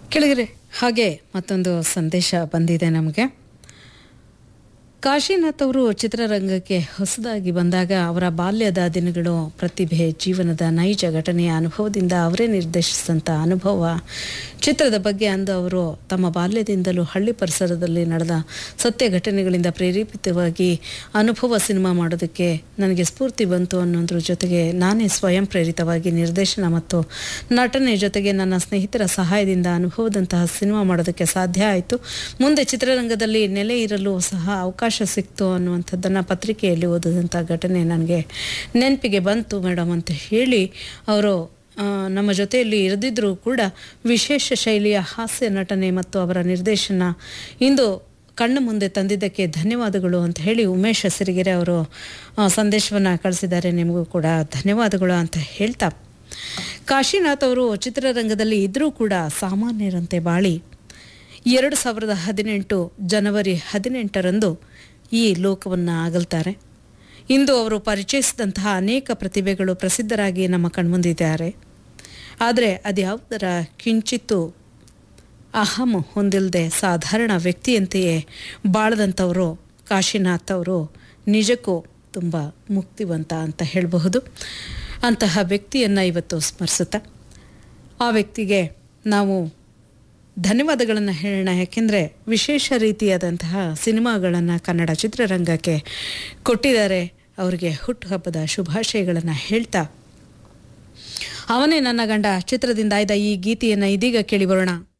ಕೆಳಗರೆ ಹಾಗೆ ಮತ್ತೊಂದು ಸಂದೇಶ ಬಂದಿದೆ ನಮಗೆ ಕಾಶಿನಾಥ್ ಅವರು ಚಿತ್ರರಂಗಕ್ಕೆ ಹೊಸದಾಗಿ ಬಂದಾಗ ಅವರ ಬಾಲ್ಯದ ದಿನಗಳು ಪ್ರತಿಭೆ ಜೀವನದ ನೈಜ ಘಟನೆಯ ಅನುಭವದಿಂದ ಅವರೇ ನಿರ್ದೇಶಿಸಿದಂಥ ಅನುಭವ ಚಿತ್ರದ ಬಗ್ಗೆ ಅಂದು ಅವರು ತಮ್ಮ ಬಾಲ್ಯದಿಂದಲೂ ಹಳ್ಳಿ ಪರಿಸರದಲ್ಲಿ ನಡೆದ ಸತ್ಯ ಘಟನೆಗಳಿಂದ ಪ್ರೇರೇಪಿತವಾಗಿ ಅನುಭವ ಸಿನಿಮಾ ಮಾಡೋದಕ್ಕೆ ನನಗೆ ಸ್ಫೂರ್ತಿ ಬಂತು ಅನ್ನೋದ್ರ ಜೊತೆಗೆ ನಾನೇ ಸ್ವಯಂ ಪ್ರೇರಿತವಾಗಿ ನಿರ್ದೇಶನ ಮತ್ತು ನಟನೆ ಜೊತೆಗೆ ನನ್ನ ಸ್ನೇಹಿತರ ಸಹಾಯದಿಂದ ಅನುಭವದಂತಹ ಸಿನಿಮಾ ಮಾಡೋದಕ್ಕೆ ಸಾಧ್ಯ ಆಯಿತು ಮುಂದೆ ಚಿತ್ರರಂಗದಲ್ಲಿ ನೆಲೆ ಇರಲು ಸಹ ಅವಕಾಶ ಸಿಕ್ತು ಅನ್ನುವಂಥದ್ದನ್ನು ಪತ್ರಿಕೆಯಲ್ಲಿ ಓದಿದಂಥ ಘಟನೆ ನನಗೆ ನೆನಪಿಗೆ ಬಂತು ಮೇಡಮ್ ಅಂತ ಹೇಳಿ ಅವರು ಆ, ನಮ್ಮ ಜೊತೆಯಲ್ಲಿ ಇರದಿದ್ದರೂ ಕೂಡ ವಿಶೇಷ ಶೈಲಿಯ ಹಾಸ್ಯ ನಟನೆ ಮತ್ತು ಅವರ ನಿರ್ದೇಶನ ಇಂದು ಕಣ್ಣು ಮುಂದೆ ತಂದಿದ್ದಕ್ಕೆ ಧನ್ಯವಾದಗಳು ಅಂತ ಹೇಳಿ ಉಮೇಶ್ ಸಿರಿಗೆರೆ ಅವರು ಸಂದೇಶವನ್ನು ಕಳಿಸಿದ್ದಾರೆ ನಿಮಗೂ ಕೂಡ ಧನ್ಯವಾದಗಳು ಅಂತ ಹೇಳ್ತಾ ಕಾಶಿನಾಥ್ ಅವರು ಚಿತ್ರರಂಗದಲ್ಲಿ ಇದ್ದರೂ ಕೂಡ ಸಾಮಾನ್ಯರಂತೆ ಬಾಳಿ ಎರಡು ಸಾವಿರದ ಹದಿನೆಂಟು ಜನವರಿ ಹದಿನೆಂಟರಂದು ಈ ಲೋಕವನ್ನು ಅಗಲ್ತಾರೆ ಇಂದು ಅವರು ಪರಿಚಯಿಸಿದಂತಹ ಅನೇಕ ಪ್ರತಿಭೆಗಳು ಪ್ರಸಿದ್ಧರಾಗಿ ನಮ್ಮ ಕಣ್ಮುಂದಿದ್ದಾರೆ ಆದರೆ ಅದ್ಯಾವುದರ ಕಿಂಚಿತ್ತು ಅಹಂ ಹೊಂದಿಲ್ಲದೆ ಸಾಧಾರಣ ವ್ಯಕ್ತಿಯಂತೆಯೇ ಬಾಳದಂಥವರು ಕಾಶಿನಾಥ್ ಅವರು ನಿಜಕ್ಕೂ ತುಂಬ ಮುಕ್ತಿವಂತ ಅಂತ ಹೇಳಬಹುದು ಅಂತಹ ವ್ಯಕ್ತಿಯನ್ನು ಇವತ್ತು ಸ್ಮರಿಸುತ್ತಾ ಆ ವ್ಯಕ್ತಿಗೆ ನಾವು ಧನ್ಯವಾದಗಳನ್ನು ಹೇಳೋಣ ಯಾಕೆಂದರೆ ವಿಶೇಷ ರೀತಿಯಾದಂತಹ ಸಿನಿಮಾಗಳನ್ನು ಕನ್ನಡ ಚಿತ್ರರಂಗಕ್ಕೆ ಕೊಟ್ಟಿದ್ದಾರೆ ಅವರಿಗೆ ಹುಟ್ಟುಹಬ್ಬದ ಶುಭಾಶಯಗಳನ್ನು ಹೇಳ್ತಾ ಅವನೇ ನನ್ನ ಗಂಡ ಚಿತ್ರದಿಂದ ಆಯ್ದ ಈ ಗೀತೆಯನ್ನು ಇದೀಗ ಕೇಳಿ ಬರೋಣ